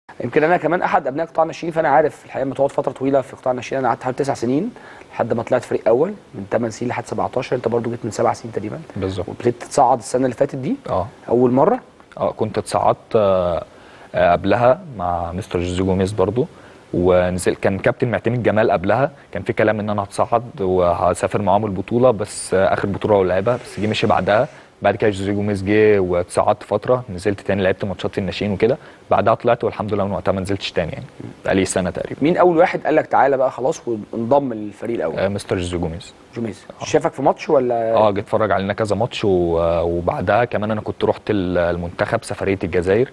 يمكن انا كمان احد ابناء قطاع الناشئين فانا عارف الحقيقه لما تقعد فتره طويله في قطاع الناشئين انا قعدت حوالي تسع سنين لحد ما طلعت فريق اول من 8 سنين لحد 17 انت برضو جيت من سبع سنين تقريبا بالظبط وابتديت تتصعد السنه اللي فاتت دي اه اول مره اه كنت اتصعدت آه، آه، قبلها مع مستر جوزي جوميز برضو ونزل كان كابتن معتمد جمال قبلها كان في كلام ان انا هتصعد وهسافر معاهم البطوله بس آه، اخر بطوله ولعبها بس جه مشي بعدها بعد كده جوزي جوميز جه واتصعدت فتره نزلت تاني لعبت ماتشات الناشئين وكده بعدها طلعت والحمد لله من وقتها ما نزلتش تاني يعني بقالي سنه تقريبا مين اول واحد قال لك تعالى بقى خلاص وانضم للفريق الاول آه، مستر جوزي جوميز جوميز شافك في ماتش ولا اه جيت اتفرج علينا كذا ماتش و- وبعدها كمان انا كنت رحت ال- المنتخب سفريه الجزائر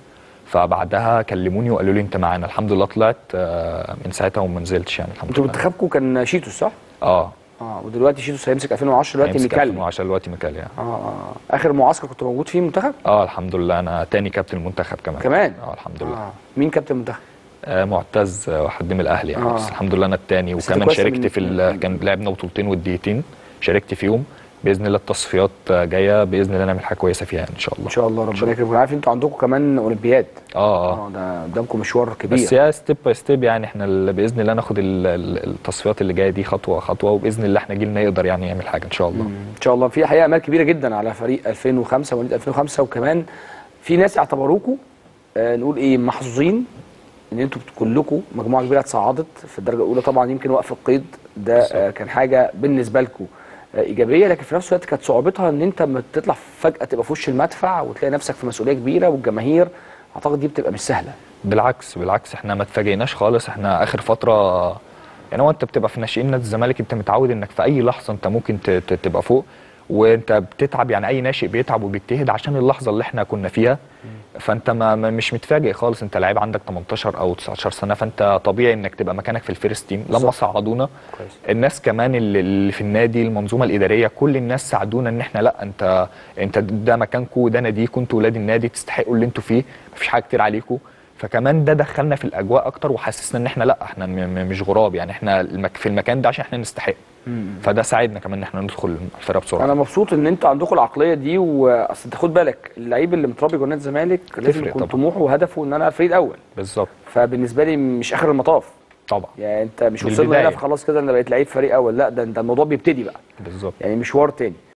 فبعدها كلموني وقالوا لي انت معانا الحمد لله طلعت آه، من ساعتها وما نزلتش يعني الحمد انتوا لله منتخبكم كان شيتوس صح؟ اه اه ودلوقتي شيتوس هيمسك 2010 دلوقتي هيمسك ميكالي 2010 دلوقتي ميكالي يعني. اه اه اخر معسكر كنت موجود فيه منتخب اه الحمد لله انا تاني كابتن المنتخب كمان كمان اه الحمد لله آه. مين كابتن المنتخب؟ آه معتز آه، وحد من الاهلي يعني آه. بس الحمد لله انا التاني بس وكمان كويس شاركت من- في ال- كان لعبنا بطولتين وديتين شاركت فيهم باذن الله التصفيات آه، جايه باذن الله نعمل حاجه كويسه فيها يعني ان شاء الله ان شاء الله ربنا يكرمكم عارف انتوا عندكم كمان اولمبياد اه اه اه ده قدامكم مشوار كبير بس يا ستيب باي ستيب يعني احنا ال- باذن الله ناخد ال- ال- التصفيات اللي جايه دي خطوه خطوه وباذن الله احنا جيلنا يقدر يعني يعمل حاجه ان شاء الله ان شاء الله في حقيقه امال كبيره جدا على فريق 2005 مواليد 2005 وكمان في ناس اعتبروكوا آه نقول ايه محظوظين ان انتوا كلكم مجموعه كبيره اتصعدت في الدرجه الاولى طبعا يمكن وقف القيد ده آه كان حاجه بالنسبه لكم آه ايجابيه لكن في نفس الوقت كانت صعوبتها ان انت لما تطلع فجاه تبقى في وش المدفع وتلاقي نفسك في مسؤوليه كبيره والجماهير اعتقد دي بتبقى مش سهله بالعكس بالعكس احنا ما اتفاجئناش خالص احنا اخر فتره يعني هو انت بتبقى في ناشئين نادي الزمالك انت متعود انك في اي لحظه انت ممكن ت- ت- تبقى فوق وانت بتتعب يعني اي ناشئ بيتعب وبيجتهد عشان اللحظه اللي احنا كنا فيها فانت ما ما- مش متفاجئ خالص انت لعيب عندك 18 او 19 سنه فانت طبيعي انك تبقى مكانك في الفيرست تيم لما بالظبط. صعدونا كويس. الناس كمان اللي- اللي في النادي المنظومه الاداريه كل الناس ساعدونا ان احنا لا انت انت ده مكانكم وده ناديكم انتوا ولاد النادي تستحقوا اللي انتوا فيه مفيش حاجه كتير عليكم فكمان ده دخلنا في الاجواء اكتر وحسسنا ان احنا لا احنا م- م- مش غراب يعني احنا المك في المكان ده عشان احنا نستحق فده ساعدنا كمان ان احنا ندخل الفرقه بسرعه انا مبسوط ان انتوا عندكم العقليه دي واصل انت خد بالك اللعيب اللي متربي جوه نادي الزمالك لازم تفرق يكون طبعا. طموحه وهدفه ان انا الفريق الاول بالظبط فبالنسبه لي مش اخر المطاف طبعا يعني انت مش دي وصلنا هنا البداية. فخلاص كده انا بقيت لعيب فريق اول لا ده ده الموضوع بيبتدي بقى بالظبط يعني مشوار تاني